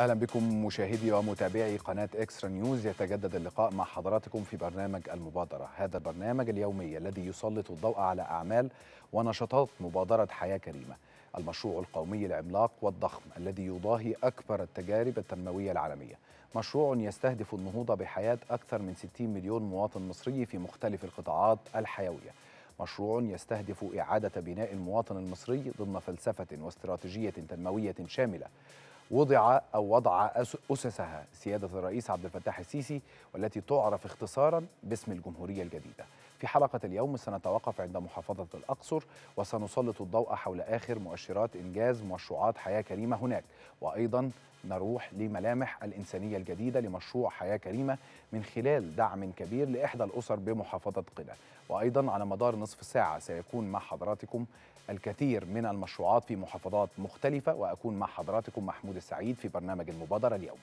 اهلا بكم مشاهدي ومتابعي قناه اكسترا نيوز يتجدد اللقاء مع حضراتكم في برنامج المبادره هذا البرنامج اليومي الذي يسلط الضوء على اعمال ونشاطات مبادره حياه كريمه المشروع القومي العملاق والضخم الذي يضاهي اكبر التجارب التنمويه العالميه مشروع يستهدف النهوض بحياه اكثر من 60 مليون مواطن مصري في مختلف القطاعات الحيويه مشروع يستهدف إعادة بناء المواطن المصري ضمن فلسفة واستراتيجية تنموية شاملة وضع أو وضع أسسها سيادة الرئيس عبد الفتاح السيسي والتي تعرف اختصارا باسم الجمهورية الجديدة في حلقة اليوم سنتوقف عند محافظة الأقصر وسنسلط الضوء حول آخر مؤشرات إنجاز مشروعات حياة كريمة هناك وأيضا نروح لملامح الإنسانية الجديدة لمشروع حياة كريمة من خلال دعم كبير لإحدى الأسر بمحافظة قنا وأيضا على مدار نصف ساعة سيكون مع حضراتكم الكثير من المشروعات في محافظات مختلفة وأكون مع حضراتكم محمود السعيد في برنامج المبادرة اليوم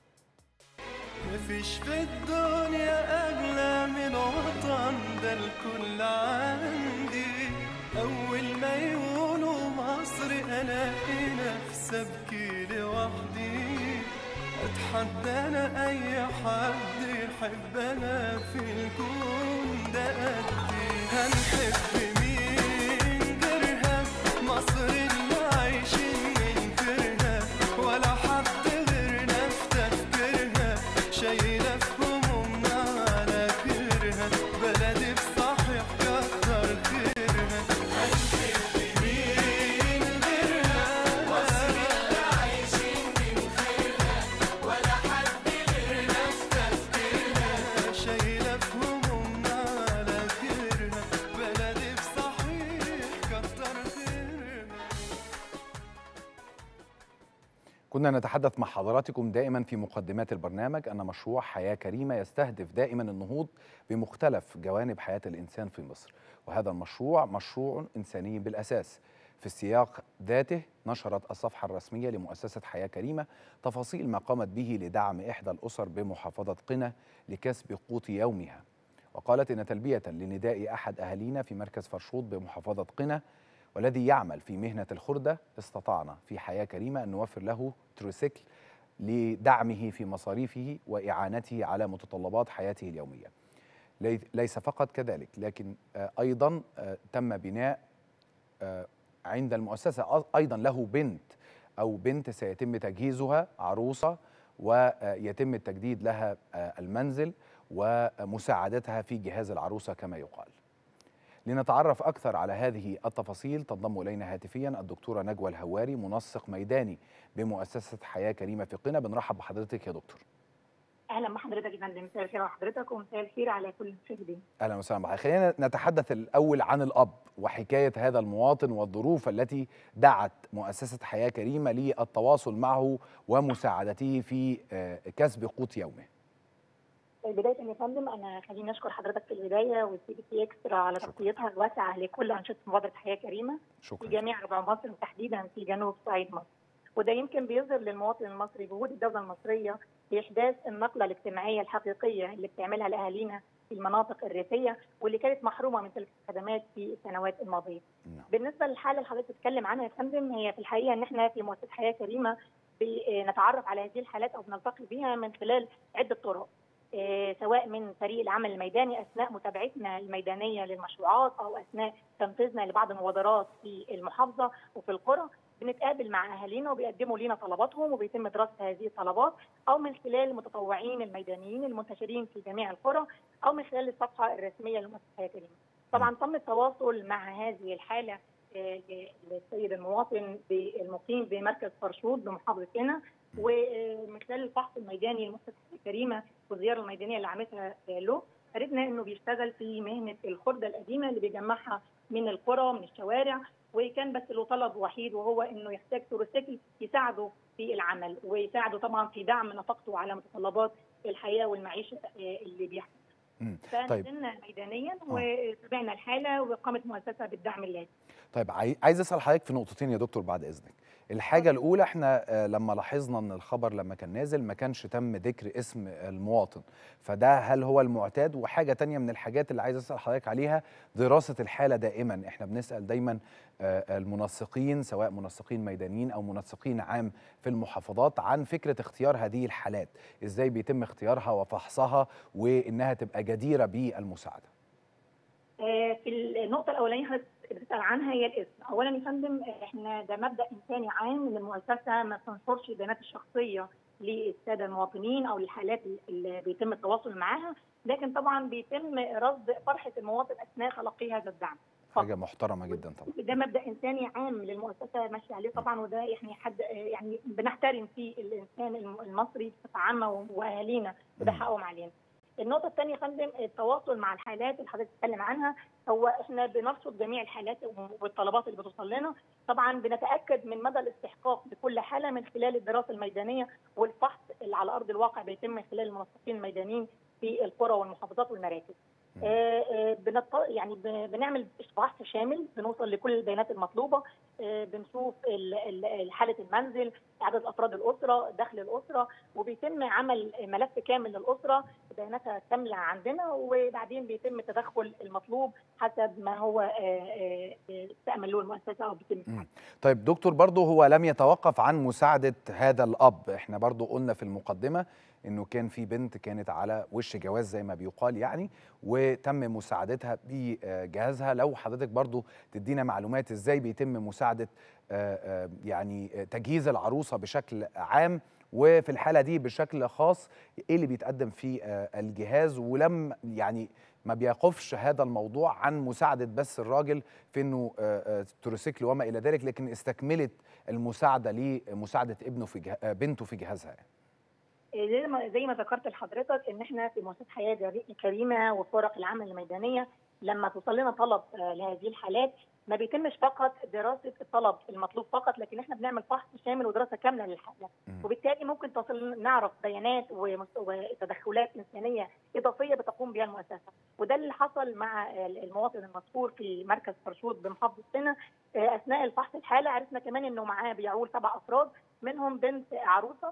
مفيش في الدنيا أغلى من وطن ده الكل عندي أول ما يقولوا مصر ألاقي نفسي أبكي لوحدي أتحدى أنا أي حد يحب أنا في الكون ده قدي هنحب مين غيرها مصر اللي عايشين من غيرها ولا حد غيرنا في تفكيرها شايلة في همومنا على كرها بلدي بصحيح كتر خيرها هنحب مين غيرها مصر اللي عايشين من غيرها ولا حد غيرنا في تفكيرها شايلة في همومنا على كرها بلدي بصحيح كتر خيرها كنا نتحدث مع حضراتكم دائما في مقدمات البرنامج أن مشروع حياة كريمة يستهدف دائما النهوض بمختلف جوانب حياة الإنسان في مصر وهذا المشروع مشروع إنساني بالأساس في السياق ذاته نشرت الصفحة الرسمية لمؤسسة حياة كريمة تفاصيل ما قامت به لدعم إحدى الأسر بمحافظة قنا لكسب قوت يومها وقالت إن تلبية لنداء أحد أهالينا في مركز فرشوط بمحافظة قنا والذي يعمل في مهنة الخردة استطعنا في حياة كريمة أن نوفر له تروسيكل لدعمه في مصاريفه وإعانته على متطلبات حياته اليومية لي- ليس فقط كذلك لكن آه، أيضا آه، تم بناء آه، عند المؤسسة أ- أيضا له بنت أو بنت سيتم تجهيزها عروسة ويتم التجديد لها آه، المنزل ومساعدتها في جهاز العروسة كما يقال لنتعرف أكثر على هذه التفاصيل تنضم إلينا هاتفيا الدكتورة نجوى الهواري منسق ميداني بمؤسسة حياة كريمة في قنا بنرحب بحضرتك يا دكتور اهلا بحضرتك يا فندم مساء الخير على حضرتك ومساء الخير على كل المشاهدين أهلا وسهلا بحضرتك خلينا نتحدث الأول عن الأب وحكاية هذا المواطن والظروف التي دعت مؤسسة حياة كريمة للتواصل معه ومساعدته في آه، كسب قوت يومه بدايه يا فندم انا خليني اشكر حضرتك في البدايه والسي بي سي اكسترا على شكرا. تغطيتها الواسعه لكل انشطه مبادره حياه كريمه في شكرا جميع ربع مصر وتحديدا في جنوب صعيد مصر وده يمكن بيظهر للمواطن المصري جهود الدوله المصريه لاحداث النقله الاجتماعيه الحقيقيه اللي بتعملها لاهالينا في المناطق الريفيه واللي كانت محرومه من تلك الخدمات في السنوات الماضيه. نعم. بالنسبه للحاله اللي حضرتك بتتكلم عنها يا فندم هي في الحقيقه ان احنا في مؤسسه حياه كريمه بنتعرف على هذه الحالات او بنلتقي بها من خلال عده طرق. آه، سواء من فريق العمل الميداني اثناء متابعتنا الميدانيه للمشروعات او اثناء تنفيذنا لبعض المبادرات في المحافظه وفي القرى بنتقابل مع اهالينا وبيقدموا لنا طلباتهم وبيتم دراسه هذه الطلبات او من خلال المتطوعين الميدانيين المنتشرين في جميع القرى او من خلال الصفحه الرسميه لمؤسسه حياه كريمه. طبعا تم التواصل مع هذه الحاله آه، للسيد المواطن المقيم بمركز فرشود بمحافظه قنا ومن خلال الفحص الميداني لمؤسسه حياه كريمه والزياره الميدانيه اللي عملتها له عرفنا انه بيشتغل في مهنه الخرده القديمه اللي بيجمعها من القرى من الشوارع وكان بس له طلب وحيد وهو انه يحتاج تروسيكل يساعده في العمل ويساعده طبعا في دعم نفقته على متطلبات الحياه والمعيشه آه، اللي بيحصل. مم. طيب. فنزلنا ميدانيا وتابعنا الحاله وقامت مؤسسه بالدعم اللازم. طيب عاي- عايز اسال حضرتك في نقطتين يا دكتور بعد اذنك الحاجة الأولى احنا آه، لما لاحظنا ان الخبر لما كان نازل ما كانش تم ذكر اسم المواطن فده هل هو المعتاد وحاجة تانية من الحاجات اللي عايز أسأل حضرتك عليها دراسة الحالة دائما احنا بنسأل دايما آه، المنسقين سواء منسقين ميدانيين أو منسقين عام في المحافظات عن فكرة اختيار هذه الحالات ازاي بيتم اختيارها وفحصها وانها تبقى جديرة بالمساعدة آه، في النقطة الأولانية حضرتك بتسأل عنها هي الاسم، أولا يا فندم احنا ده مبدأ إنساني عام إن المؤسسة ما تنشرش البيانات الشخصية للسادة المواطنين أو للحالات اللي بيتم التواصل معاها، لكن طبعا بيتم رصد فرحة المواطن أثناء تلقي هذا الدعم. حاجة محترمة جدا طبعا ده مبدا انساني عام للمؤسسه ماشيه عليه طبعا وده يعني حد يعني بنحترم فيه الانسان المصري بصفه عامه واهالينا وده مم. حقهم علينا. النقطة الثانية يا فندم التواصل مع الحالات اللي حضرتك بتتكلم عنها هو احنا بنرصد جميع الحالات والطلبات اللي بتوصل لنا طبعا بنتأكد من مدى الاستحقاق لكل حالة من خلال الدراسة الميدانية والفحص اللي على أرض الواقع بيتم من خلال المنسقين الميدانيين في القرى والمحافظات والمراكز. مم. آه، آه، بنط... يعني ب- بنعمل فحص شامل بنوصل لكل البيانات المطلوبه آه، بنشوف ال- ال- حاله المنزل عدد افراد الاسره دخل الاسره وبيتم عمل ملف كامل للاسره بياناتها كامله عندنا وبعدين بيتم تدخل المطلوب حسب ما هو آه، آه، آه، تامل له المؤسسه او بيتم مم. طيب دكتور برضه هو لم يتوقف عن مساعدة هذا الأب احنا برضه قلنا في المقدمة انه كان في بنت كانت على وش جواز زي ما بيقال يعني وتم مساعدتها بجهازها لو حضرتك برضه تدينا معلومات ازاي بيتم مساعدة آه، آه، يعني آه، تجهيز العروسة بشكل عام وفي الحالة دي بشكل خاص ايه اللي بيتقدم في آه، الجهاز ولم يعني ما بيقفش هذا الموضوع عن مساعدة بس الراجل في انه آه، آه، تروسيكل وما الى ذلك لكن استكملت المساعده لمساعده ابنه في جه... آه، بنته في جهازها يعني. زي ما زي ما ذكرت لحضرتك ان احنا في مؤسسه حياه جري- كريمه وفرق العمل الميدانيه لما توصل لنا طلب آه، لهذه الحالات ما بيتمش فقط دراسه الطلب المطلوب فقط لكن احنا بنعمل فحص شامل ودراسه كامله للحاله مم. وبالتالي ممكن تصل نعرف بيانات ومس- وتدخلات انسانيه اضافيه بتقوم بها المؤسسه وده اللي حصل مع المواطن المذكور في مركز فرشود بمحافظه سنا آه، اثناء الفحص الحاله عرفنا كمان انه معاه بيعول سبع افراد منهم بنت عروسه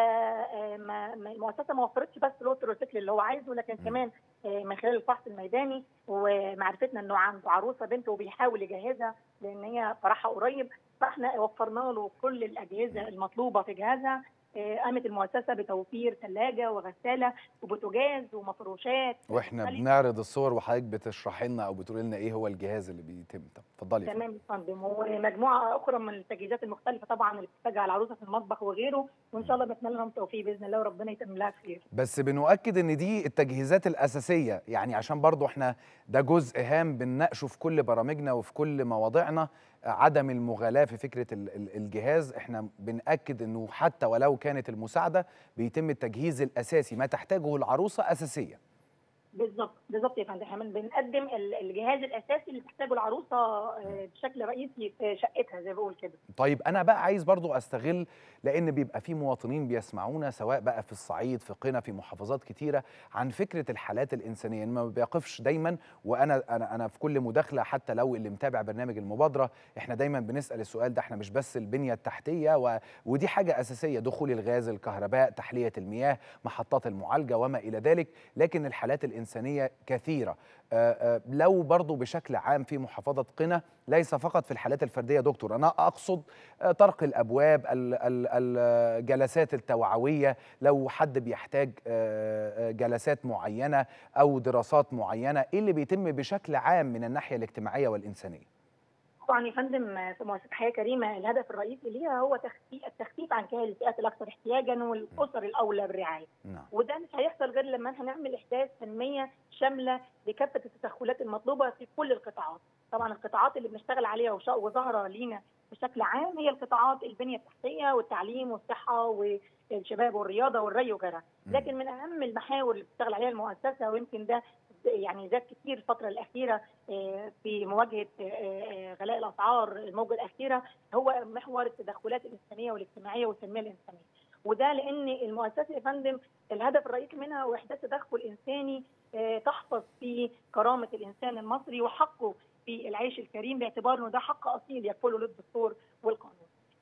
فالمؤسسه ما وفرتش بس له التروسيكل اللي هو عايزه لكن م. كمان آه، من خلال الفحص الميداني ومعرفتنا انه عنده عروسه بنته وبيحاول يجهزها لان هي فرحها قريب فاحنا وفرنا له كل الاجهزه المطلوبه في جهازها آه، قامت المؤسسه بتوفير ثلاجه وغساله وبوتاجاز ومفروشات واحنا مختلفة. بنعرض الصور وحضرتك بتشرحي لنا او بتقولي لنا ايه هو الجهاز اللي بيتم طب اتفضلي يا فندم. تمام يا فندم ومجموعه اخرى من التجهيزات المختلفه طبعا اللي بتحتاجها العروسه في المطبخ وغيره وان شاء الله بتمنى لهم توفيق باذن الله وربنا يتم لها خير بس بنؤكد ان دي التجهيزات الاساسيه يعني عشان برضو احنا ده جزء هام بنناقشه في كل برامجنا وفي كل مواضيعنا آه، عدم المغالاه في فكره ال- ال- الجهاز احنا بناكد انه حتى ولو كانت المساعده بيتم التجهيز الاساسي ما تحتاجه العروسه اساسيه بالظبط بالظبط يا فندم احنا بنقدم ال- الجهاز الاساسي اللي تحتاجه العروسه آه، بشكل رئيسي في شقتها زي ما بقول كده طيب انا بقى عايز برضو استغل لان بيبقى في مواطنين بيسمعونا سواء بقى في الصعيد في قنا في محافظات كتيره عن فكره الحالات الانسانيه إن ما بيقفش دايما وانا انا انا في كل مداخله حتى لو اللي متابع برنامج المبادره احنا دايما بنسال السؤال ده احنا مش بس البنيه التحتيه و... ودي حاجه اساسيه دخول الغاز الكهرباء تحليه المياه محطات المعالجه وما الى ذلك لكن الحالات الانسانيه كثيره آه، آه، لو برضو بشكل عام في محافظه قنا ليس فقط في الحالات الفرديه دكتور انا اقصد آه، طرق الابواب ال- ال- الجلسات التوعويه لو حد بيحتاج آه، آه، جلسات معينه او دراسات معينه ايه اللي بيتم بشكل عام من الناحيه الاجتماعيه والانسانيه طبعا يا فندم في مؤسسه حياه كريمه الهدف الرئيسي ليها هو تخفيف التخفيف عن كاهل الفئات الاكثر احتياجا والاسر الاولى بالرعايه نعم وده مش هيحصل غير لما احنا نعمل احداث تنميه شامله لكافه التدخلات المطلوبه في كل القطاعات طبعا القطاعات اللي بنشتغل عليها وش- وظاهره لينا بشكل عام هي القطاعات البنيه التحتيه والتعليم والصحه والشباب والرياضه والري وغيرها مم. لكن من اهم المحاور اللي بتشتغل عليها المؤسسه ويمكن ده يعني زاد كتير الفتره الاخيره آه، في مواجهه آه، آه، غلاء الاسعار الموجه الاخيره هو محور التدخلات الانسانيه والاجتماعيه والتنميه الانسانيه وده لان المؤسسه يا فندم الهدف الرئيسي منها هو احداث تدخل انساني آه، تحفظ فيه كرامه الانسان المصري وحقه في العيش الكريم باعتبار انه ده حق اصيل يكفله للدستور والقانون.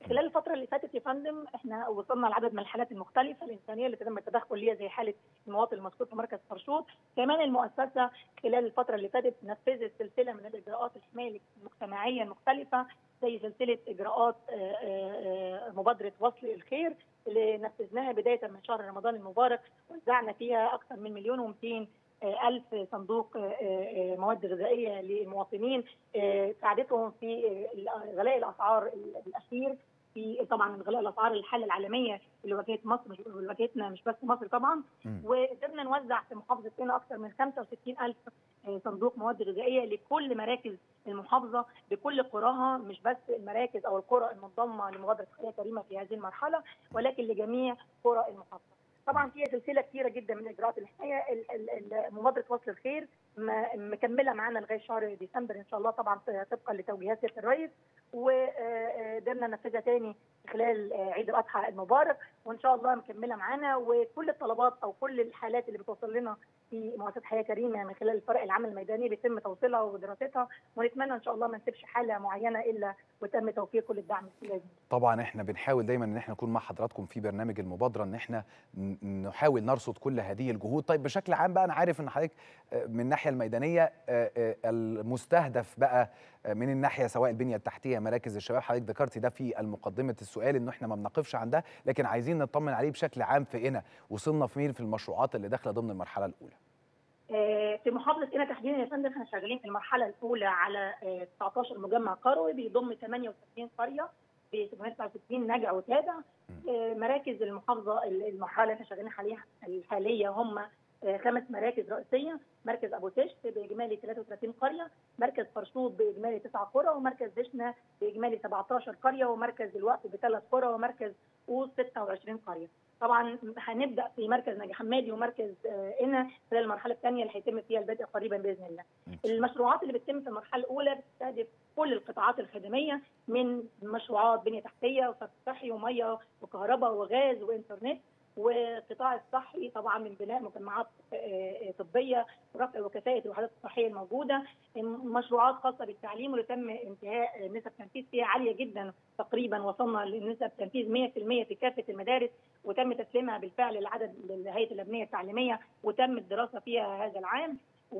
خلال الفترة اللي فاتت يا فندم احنا وصلنا لعدد من الحالات المختلفة الإنسانية اللي تم التدخل ليها زي حالة المواطن المذكور في مركز فرشوط، كمان المؤسسة خلال الفترة اللي فاتت نفذت سلسلة من الإجراءات الحماية المجتمعية المختلفة زي سلسلة إجراءات آه، آه، آه، مبادرة وصل الخير اللي نفذناها بداية من شهر رمضان المبارك وزعنا فيها أكثر من مليون و200 ألف صندوق آه، آه، مواد غذائية للمواطنين آه، ساعدتهم في آه، غلاء الأسعار الأخير في طبعا غلاء الأسعار الحالة العالمية اللي واجهت مصر مش- اللي واجهتنا مش بس مصر طبعا مم. وقدرنا نوزع في محافظة هنا أكثر من 65 ألف آه، صندوق مواد غذائية لكل مراكز المحافظة بكل قراها مش بس المراكز أو القرى المنضمة لمبادرة حياة كريمة في هذه المرحلة ولكن لجميع قرى المحافظة طبعا فيها سلسله كثيره جدا من اجراءات الحمايه ال- ال- ال- مبادره وصل الخير م- مكمله معانا لغايه شهر ديسمبر ان شاء الله طبعا طبقا لتوجيهات سياده الرئيس وقدرنا ننفذها تاني خلال آه، عيد الاضحى المبارك وان شاء الله مكمله معانا وكل الطلبات او كل الحالات اللي بتوصل لنا في مؤسسه حياه كريمه من خلال فرق العمل الميداني بيتم توصيلها ودراستها ونتمنى ان شاء الله ما نسيبش حاله معينه الا وتم توفير كل الدعم اللازم طبعا احنا بنحاول دايما ان احنا نكون مع حضراتكم في برنامج المبادره ان احنا ن- نحاول نرصد كل هذه الجهود طيب بشكل عام بقى انا عارف ان حضرتك آه، من الناحيه الميدانيه آه، آه، المستهدف بقى آه، من الناحيه سواء البنيه التحتيه مراكز الشباب حضرتك ذكرتي ده في مقدمه السؤال انه احنا ما بنقفش عن ده لكن عايزين نطمن عليه بشكل عام في هنا وصلنا فين في المشروعات اللي داخله ضمن المرحله الاولى آه، في محافظه هنا تحديدا يا فندم احنا شغالين في المرحله الاولى على آه، 19 مجمع قروي بيضم 68 قريه ب 769 نجع وتابع آه، مراكز المحافظه المرحله اللي احنا شغالين عليها الحاليه هم آه، خمس مراكز رئيسيه مركز ابو تشت باجمالي 33 قريه مركز فرشوط باجمالي 9 قرى ومركز دشنا باجمالي 17 قريه ومركز الوقت بثلاث قرى ومركز اوس 26 قريه طبعا هنبدا في مركز نجي حمادي ومركز آه، قنا خلال المرحله الثانيه اللي هيتم فيها البدء قريبا باذن الله. المشروعات اللي بتتم في المرحله الاولى بتستهدف كل القطاعات الخدميه من مشروعات بنيه تحتيه وصرف صحي وميه وكهرباء وغاز وانترنت والقطاع الصحي طبعا من بناء مجمعات آه، آه، طبيه ورفع وكفاءه الوحدات الصحيه الموجوده مشروعات خاصه بالتعليم واللي تم انتهاء نسب تنفيذ فيها عاليه جدا تقريبا وصلنا لنسب تنفيذ 100% في كافه المدارس وتم تسليمها بالفعل لعدد لهيئه الابنيه التعليميه وتم الدراسه فيها هذا العام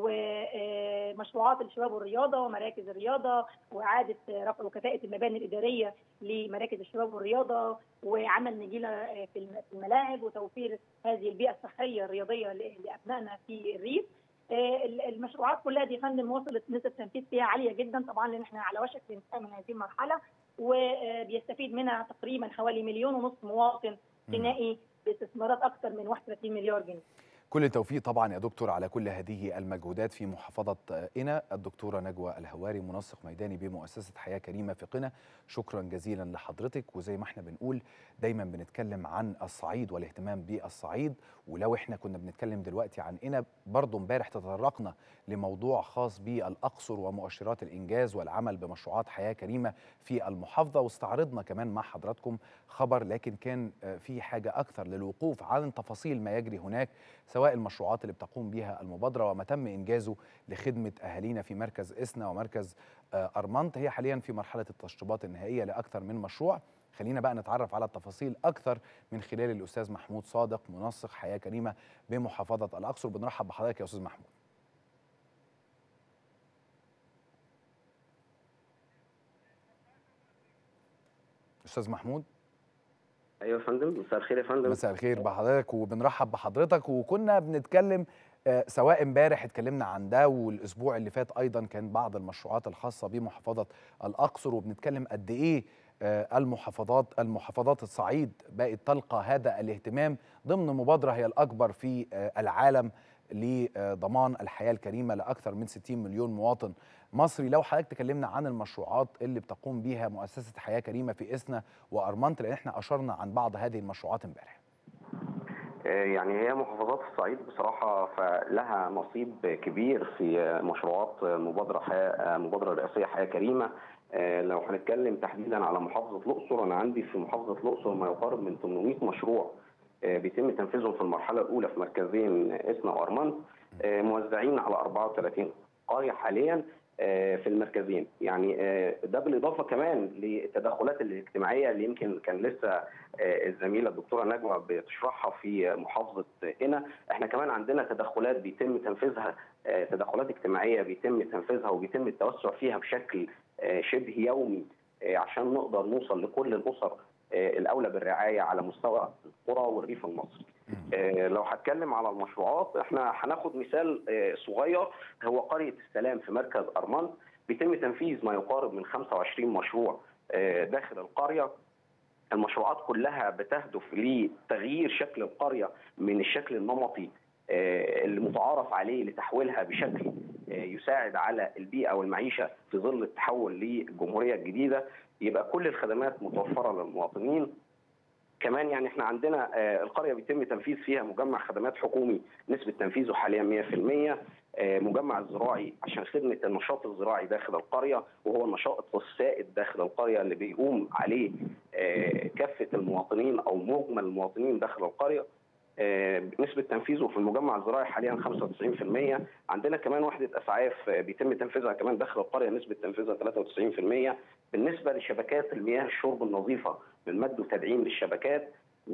ومشروعات الشباب والرياضه ومراكز الرياضه واعاده رفع وكفاءه المباني الاداريه لمراكز الشباب والرياضه وعمل نجيله في الم- في الملاعب وتوفير هذه البيئه الصحيه الرياضيه ل- لابنائنا في الريف آه، ال- المشروعات كلها دي يا فندم وصلت نسب تنفيذ فيها عاليه جدا طبعا لان احنا على وشك الانتهاء من هذه المرحله وبيستفيد منها تقريبا حوالي مليون ونصف مواطن غنائي باستثمارات اكثر من 31 مليار جنيه كل التوفيق طبعا يا دكتور على كل هذه المجهودات في محافظة قنا الدكتورة نجوى الهواري منسق ميداني بمؤسسة حياة كريمة في قنا شكرا جزيلا لحضرتك وزي ما احنا بنقول دايما بنتكلم عن الصعيد والاهتمام بالصعيد ولو احنا كنا بنتكلم دلوقتي عن قنا برضه امبارح تطرقنا لموضوع خاص بالأقصر ومؤشرات الإنجاز والعمل بمشروعات حياة كريمة في المحافظة واستعرضنا كمان مع حضراتكم خبر لكن كان آه، في حاجة أكثر للوقوف عن تفاصيل ما يجري هناك سواء المشروعات اللي بتقوم بها المبادرة وما تم إنجازه لخدمة أهالينا في مركز إسنا ومركز آه، أرمنت هي حاليا في مرحلة التشطيبات النهائية لأكثر من مشروع خلينا بقى نتعرف على التفاصيل أكثر من خلال الأستاذ محمود صادق منسق حياة كريمة بمحافظة الأقصر بنرحب بحضرتك يا أستاذ محمود أستاذ محمود ايوه يا فندم مساء الخير يا فندم مساء الخير بحضرتك وبنرحب بحضرتك وكنا بنتكلم آه، سواء امبارح اتكلمنا عن ده والاسبوع اللي فات ايضا كان بعض المشروعات الخاصه بمحافظه الاقصر وبنتكلم قد ايه آه، المحافظات المحافظات الصعيد بقت تلقى هذا الاهتمام ضمن مبادره هي الاكبر في آه، العالم لضمان الحياه الكريمه لاكثر من 60 مليون مواطن مصري لو حضرتك تكلمنا عن المشروعات اللي بتقوم بها مؤسسه حياه كريمه في اسنا وارمنت لان احنا اشرنا عن بعض هذه المشروعات امبارح آه، يعني هي محافظات الصعيد بصراحه فلها نصيب كبير في مشروعات مبادره حياه مبادره رئاسيه حياه كريمه آه، لو هنتكلم تحديدا على محافظه الاقصر انا عندي في محافظه الاقصر ما يقارب من 800 مشروع آه، بيتم تنفيذهم في المرحله الاولى في مركزين اسنا وارمنت آه، موزعين على 34 قريه حاليا آه، في المركزين يعني آه، ده بالاضافه كمان للتدخلات الاجتماعيه اللي يمكن كان لسه آه، الزميله الدكتوره نجوى بتشرحها في محافظه قنا احنا كمان عندنا تدخلات بيتم تنفيذها آه، تدخلات اجتماعيه بيتم تنفيذها وبيتم التوسع فيها بشكل آه، شبه يومي آه، عشان نقدر نوصل لكل الاسر آه، الاولى بالرعايه على مستوى القرى والريف المصري. آه، لو هتكلم على المشروعات احنا هناخد مثال آه، صغير هو قريه السلام في مركز ارمنت بيتم تنفيذ ما يقارب من 25 مشروع آه، داخل القريه المشروعات كلها بتهدف لتغيير شكل القريه من الشكل النمطي آه، المتعارف عليه لتحويلها بشكل آه، يساعد على البيئه والمعيشه في ظل التحول للجمهوريه الجديده يبقى كل الخدمات متوفره للمواطنين كمان يعني احنا عندنا آه، القريه بيتم تنفيذ فيها مجمع خدمات حكومي نسبه تنفيذه حاليا 100% آه، مجمع الزراعي عشان خدمه النشاط الزراعي داخل القريه وهو النشاط السائد داخل القريه اللي بيقوم عليه آه، كافه المواطنين او مجمل المواطنين داخل القريه آه، نسبة تنفيذه في المجمع الزراعي حاليا 95% عندنا كمان وحدة أسعاف آه، بيتم تنفيذها كمان داخل القرية نسبة تنفيذها 93% بالنسبة لشبكات المياه الشرب النظيفة من مد وتدعيم للشبكات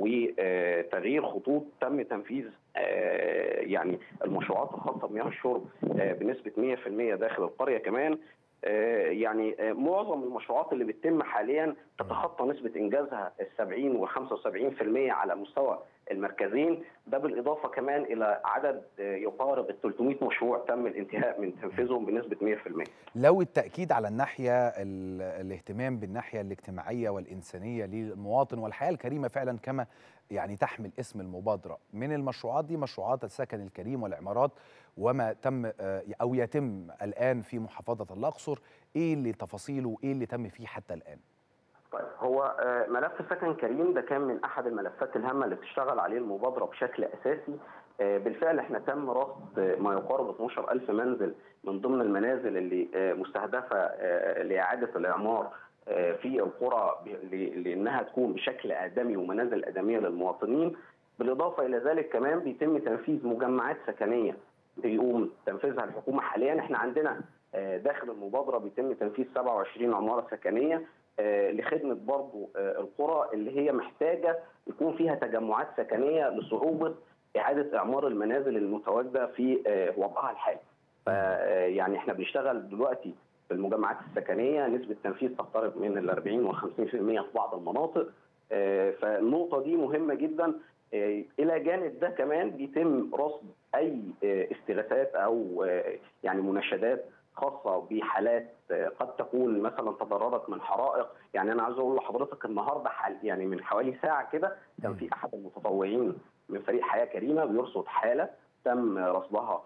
وتغيير خطوط تم تنفيذ آه، يعني المشروعات الخاصة بمياه الشرب آه، بنسبة 100% داخل القرية كمان آه، يعني آه، معظم المشروعات اللي بتتم حاليا تتخطى نسبة إنجازها ال 70 وال 75% على مستوى المركزين ده بالإضافة كمان إلى عدد آه، يقارب ال 300 مشروع تم الانتهاء من تنفيذهم بنسبة 100% لو التأكيد على الناحية ال- الاهتمام بالناحية الاجتماعية والإنسانية للمواطن والحياة الكريمة فعلا كما يعني تحمل اسم المبادرة من المشروعات دي مشروعات السكن الكريم والعمارات وما تم آه، أو يتم الآن في محافظة الأقصر إيه اللي تفاصيله وإيه اللي تم فيه حتى الآن طيب هو آه، ملف سكن كريم ده كان من احد الملفات الهامه اللي بتشتغل عليه المبادره بشكل اساسي آه، بالفعل احنا تم رصد آه، ما يقارب 12000 منزل من ضمن المنازل اللي آه، مستهدفه آه، لاعاده الاعمار آه، في القرى ب- ل- لانها تكون بشكل ادمي ومنازل ادميه للمواطنين بالاضافه الى ذلك كمان بيتم تنفيذ مجمعات سكنيه بيقوم تنفيذها الحكومه حاليا احنا عندنا آه، داخل المبادره بيتم تنفيذ 27 عماره سكنيه آه، لخدمه برضو آه، القرى اللي هي محتاجه يكون فيها تجمعات سكنيه لصعوبه اعاده اعمار المنازل المتواجده في آه، وضعها الحالي. ف- آه، يعني احنا بنشتغل دلوقتي في المجمعات السكنيه نسبه تنفيذ تقترب من ال 40 و 50% في بعض المناطق. آه، فالنقطه دي مهمه جدا آه، الى جانب ده كمان بيتم رصد اي آه، استغاثات او آه، يعني مناشدات خاصه بحالات آه، قد تكون مثلا تضررت من حرائق يعني انا عايز اقول لحضرتك النهارده حال يعني من حوالي ساعه كده كان في احد المتطوعين من فريق حياه كريمه بيرصد حاله تم رصدها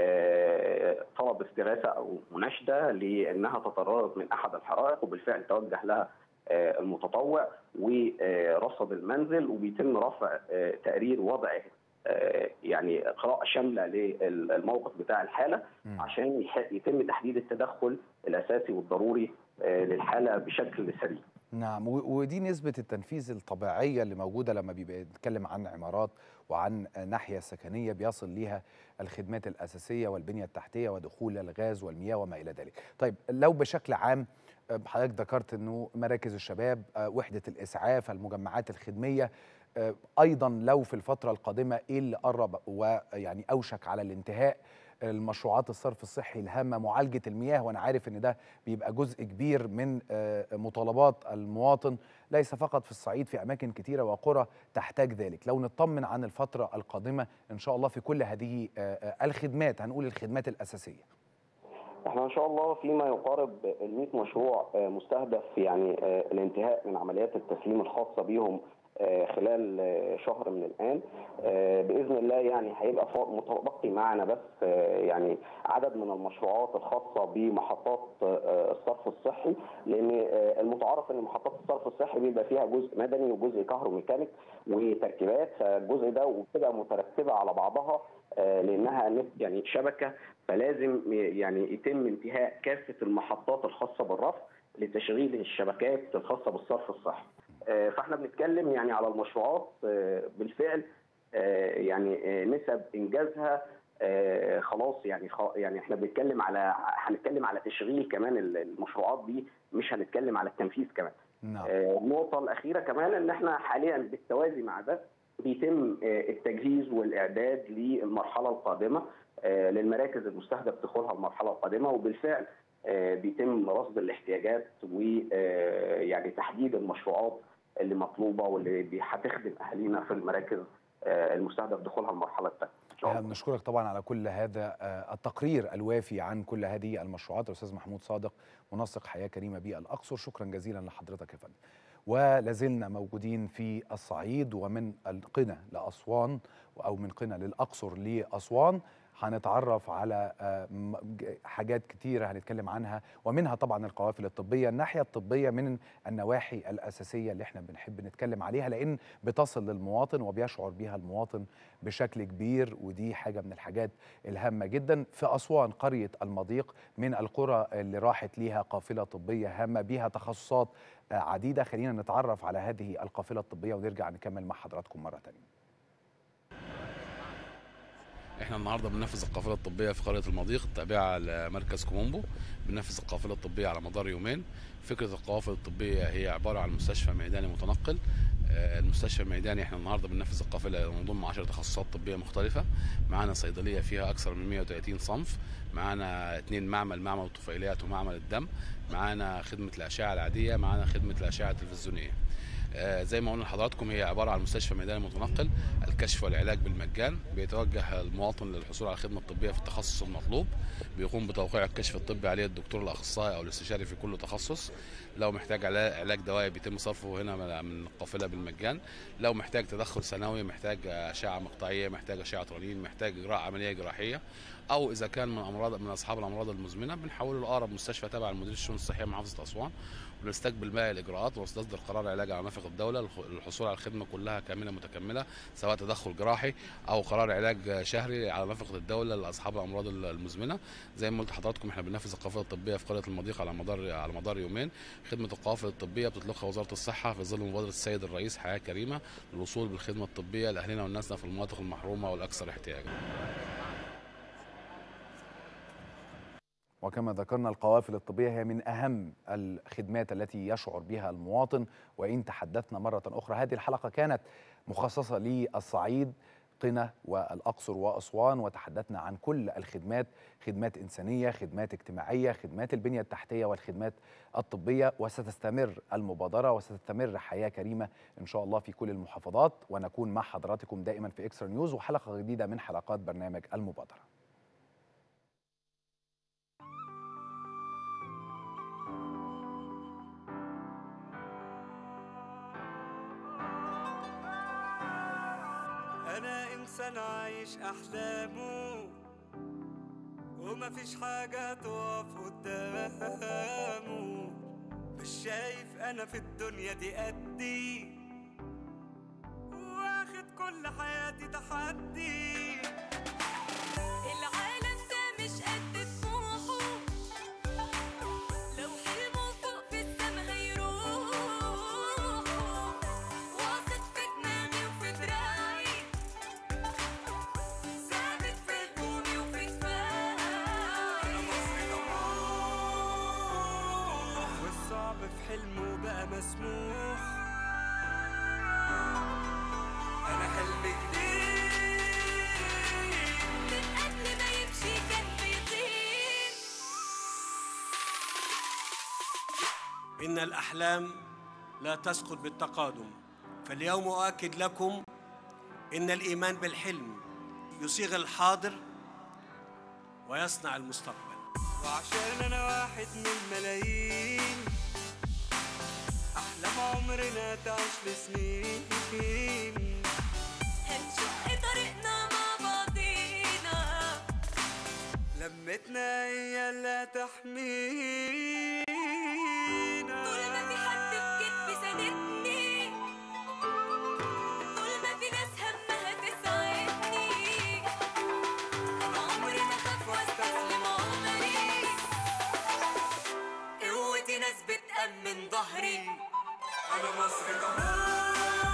آه، طلب استغاثه او مناشده لانها تضررت من احد الحرائق وبالفعل توجه لها آه، المتطوع ورصد المنزل وبيتم رفع آه، تقرير وضع آه، يعني قراءه شامله للموقف بتاع الحاله مم. عشان يح- يتم تحديد التدخل الاساسي والضروري آه، للحاله بشكل سريع. نعم و- ودي نسبة التنفيذ الطبيعية اللي موجودة لما بيبقى نتكلم عن عمارات وعن ناحية سكنية بيصل ليها الخدمات الأساسية والبنية التحتية ودخول الغاز والمياه وما إلى ذلك طيب لو بشكل عام آه، حضرتك ذكرت أنه مراكز الشباب آه، وحدة الإسعاف المجمعات الخدمية آه، أيضا لو في الفترة القادمة إيه اللي قرب ويعني أوشك على الانتهاء المشروعات الصرف الصحي الهامة معالجة المياه وأنا عارف أن ده بيبقى جزء كبير من آه، مطالبات المواطن ليس فقط في الصعيد في أماكن كتيرة وقرى تحتاج ذلك لو نطمن عن الفترة القادمة إن شاء الله في كل هذه آه، آه، الخدمات هنقول الخدمات الأساسية احنا ان شاء الله فيما يقارب ال 100 مشروع آه، مستهدف يعني آه، الانتهاء من عمليات التسليم الخاصه بهم آه، خلال آه، شهر من الان آه، باذن الله يعني هيبقى ف- متبقي معنا بس آه، يعني عدد من المشروعات الخاصه بمحطات آه، الصرف الصحي لان آه، المتعارف ان محطات الصرف الصحي بيبقى فيها جزء مدني وجزء كهروميكانيك وتركيبات فالجزء ده وبتبقى مترتبه على بعضها آه، لانها نت- يعني شبكه فلازم يعني يتم انتهاء كافه المحطات الخاصه بالرفع لتشغيل الشبكات الخاصه بالصرف الصحي. آه، فاحنا بنتكلم يعني على المشروعات آه، بالفعل آه، يعني آه، نسب انجازها آه، خلاص يعني خ- يعني احنا بنتكلم على هنتكلم على تشغيل كمان المشروعات دي مش هنتكلم على التنفيذ كمان نعم آه، النقطة الأخيرة كمان إن إحنا حاليا بالتوازي مع ده بيتم آه، التجهيز والإعداد للمرحلة القادمة آه، للمراكز المستهدف دخولها المرحلة القادمة وبالفعل آه، بيتم رصد الاحتياجات ويعني تحديد المشروعات اللي مطلوبة واللي بي- هتخدم أهالينا في المراكز آه، المستهدف دخولها المرحلة الثانية إن شاء احنا الله. بنشكرك طبعا على كل هذا آه، التقرير الوافي عن كل هذه المشروعات الاستاذ محمود صادق منسق حياه كريمه بالاقصر شكرا جزيلا لحضرتك يا فندم ولازلنا موجودين في الصعيد ومن القنا لاسوان او من قنا للاقصر لاسوان هنتعرف على آه، م- ج- حاجات كتيرة هنتكلم عنها ومنها طبعا القوافل الطبية الناحية الطبية من النواحي الأساسية اللي احنا بنحب نتكلم عليها لأن بتصل للمواطن وبيشعر بيها المواطن بشكل كبير ودي حاجة من الحاجات الهامة جدا في أسوان قرية المضيق من القرى اللي راحت ليها قافلة طبية هامة بيها تخصصات آه، عديدة خلينا نتعرف على هذه القافلة الطبية ونرجع نكمل مع حضراتكم مرة تانية احنا النهارده بننفذ القافله الطبيه في قريه المضيق التابعه لمركز كومومبو بننفذ القافله الطبيه على مدار يومين فكره القوافل الطبيه هي عباره عن مستشفى ميداني متنقل آه، المستشفى الميداني احنا النهارده بننفذ القافله ينضم 10 تخصصات طبيه مختلفه معانا صيدليه فيها اكثر من 130 صنف معانا اثنين معمل معمل الطفيليات ومعمل الدم معانا خدمه الاشعه العاديه معانا خدمه الاشعه التلفزيونيه آه، زي ما قلنا لحضراتكم هي عباره عن مستشفى ميداني متنقل الكشف والعلاج بالمجان بيتوجه المواطن للحصول على الخدمه الطبيه في التخصص المطلوب بيقوم بتوقيع الكشف الطبي عليه الدكتور الاخصائي او الاستشاري في كل تخصص لو محتاج علا- علاج دوائي بيتم صرفه هنا من- من القافله بالمجان لو محتاج تدخل ثانوي محتاج اشعه مقطعيه محتاج اشعه رنين محتاج اجراء عمليه جراحيه او اذا كان من امراض من اصحاب الامراض المزمنه بنحوله لاقرب مستشفى تابع لمديريه الشؤون الصحيه محافظه اسوان ونستقبل باقي الاجراءات ونصدر قرار علاج على نفقه الدوله للخ- للحصول على الخدمه كلها كامله متكمله سواء تدخل جراحي او قرار علاج شهري على نفقه الدوله لاصحاب الامراض المزمنه زي ما قلت لحضراتكم احنا بننفذ القافله الطبيه في قريه المضيق على مدار على مدار يومين خدمه القوافل الطبيه بتطلقها وزاره الصحه في ظل مبادره السيد الرئيس حياه كريمه للوصول بالخدمه الطبيه لاهلنا والناسنا في المناطق المحرومه والاكثر احتياجا وكما ذكرنا القوافل الطبية هي من أهم الخدمات التي يشعر بها المواطن وإن تحدثنا مرة أخرى هذه الحلقة كانت مخصصة للصعيد قنا والأقصر وأسوان وتحدثنا عن كل الخدمات خدمات إنسانية خدمات اجتماعية خدمات البنية التحتية والخدمات الطبية وستستمر المبادرة وستستمر حياة كريمة إن شاء الله في كل المحافظات ونكون مع حضراتكم دائما في إكسترا نيوز وحلقة جديدة من حلقات برنامج المبادرة انا انسان عايش احلامه وما فيش حاجة تقف قدامه مش شايف انا في الدنيا دي قدي واخد كل حياتي تحدي العالم ده مش قد طموحه لو حلمه فوق في السما هيروح واثق في دماغي وفي دراعي ثابت في هجومي وفي دفاعي والصعب في حلمه بقى مسموح انا حلمي جديد من قبل ما يمشي كان بيطير إن الأحلام لا تسقط بالتقادم فاليوم أؤكد لكم إن الإيمان بالحلم يصيغ الحاضر ويصنع المستقبل وعشان انا واحد من ملايين احلام عمرنا تعيش لسنين هنشق طريقنا مع بعضينا لمتنا هي اللي تحمينا طول ما في حد في كتفي ساندني طول ما في ناس همها تساعدني انا عمري ما اخاف واستسلم عمري قوتي ناس بتأمن ظهري انا مصري ضمان